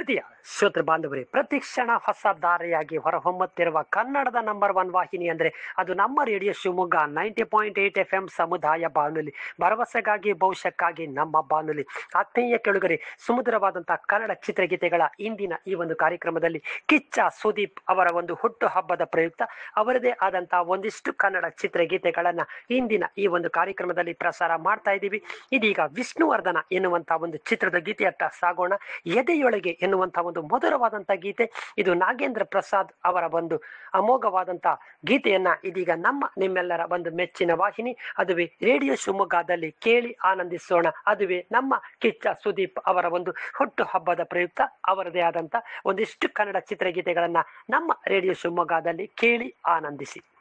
ಪ್ರೀತಿಯ ಶ್ರೋತೃ ಬಾಂಧವರೇ ಪ್ರತಿ ಕ್ಷಣ ಹೊಸ ದಾರಿಯಾಗಿ ಹೊರಹೊಮ್ಮುತ್ತಿರುವ ಕನ್ನಡದ ನಂಬರ್ ಒನ್ ವಾಹಿನಿ ಅಂದ್ರೆ ಅದು ನಮ್ಮ radio Shivamogga ninety point eight F M ಸಮುದಾಯ ಬಾನುಲಿ ಭರವಸೆಗಾಗಿ ಭವಿಷ್ಯಕ್ಕಾಗಿ ನಮ್ಮ ಬಾನುಲಿ ಆತ್ಮೀಯ ಕೆಳುಗರೆ ಸುಮಧುರವಾದಂತಹ ಕನ್ನಡ ಚಿತ್ರಗೀತೆಗಳ ಇಂದಿನ ಈ ಒಂದು ಕಾರ್ಯಕ್ರಮದಲ್ಲಿ ಕಿಚ್ಚ ಸುದೀಪ್ ಅವರ ಒಂದು ಹುಟ್ಟು ಹಬ್ಬದ ಪ್ರಯುಕ್ತ ಅವರದೇ ಆದಂತಹ ಒಂದಿಷ್ಟು ಕನ್ನಡ ಚಿತ್ರಗೀತೆಗಳನ್ನ ಇಂದಿನ ಈ ಒಂದು ಕಾರ್ಯಕ್ರಮದಲ್ಲಿ ಪ್ರಸಾರ ಮಾಡ್ತಾ ಇದ್ದೀವಿ ಇದೀಗ ವಿಷ್ಣುವರ್ಧನ ಎನ್ನುವಂತಹ ಒಂದು ಚಿತ್ರದ ಗೀತೆಯತ್ತ ಸಾಗೋಣ ಎದೆಯೊಳಗೆ ಎನ್ನುವಂತಹ ಒಂದು ಮಧುರವಾದಂತಹ ಗೀತೆ ಇದು ನಾಗೇಂದ್ರ ಪ್ರಸಾದ್ ಅವರ ಒಂದು ಅಮೋಘವಾದಂತಹ ಗೀತೆಯನ್ನ ಇದೀಗ ನಮ್ಮ ನಿಮ್ಮೆಲ್ಲರ ಒಂದು ಮೆಚ್ಚಿನ ವಾಹಿನಿ ಅದುವೇ ರೇಡಿಯೋ ಶಿವಮೊಗ್ಗದಲ್ಲಿ ಕೇಳಿ ಆನಂದಿಸೋಣ ಅದುವೇ ನಮ್ಮ ಕಿಚ್ಚ ಸುದೀಪ್ ಅವರ ಒಂದು ಹುಟ್ಟು ಹಬ್ಬದ ಪ್ರಯುಕ್ತ ಅವರದೇ ಆದಂತ ಒಂದಿಷ್ಟು ಕನ್ನಡ ಚಿತ್ರಗೀತೆಗಳನ್ನ ನಮ್ಮ ರೇಡಿಯೋ ಶಿವಮೊಗ್ಗದಲ್ಲಿ ಕೇಳಿ ಆನಂದಿಸಿ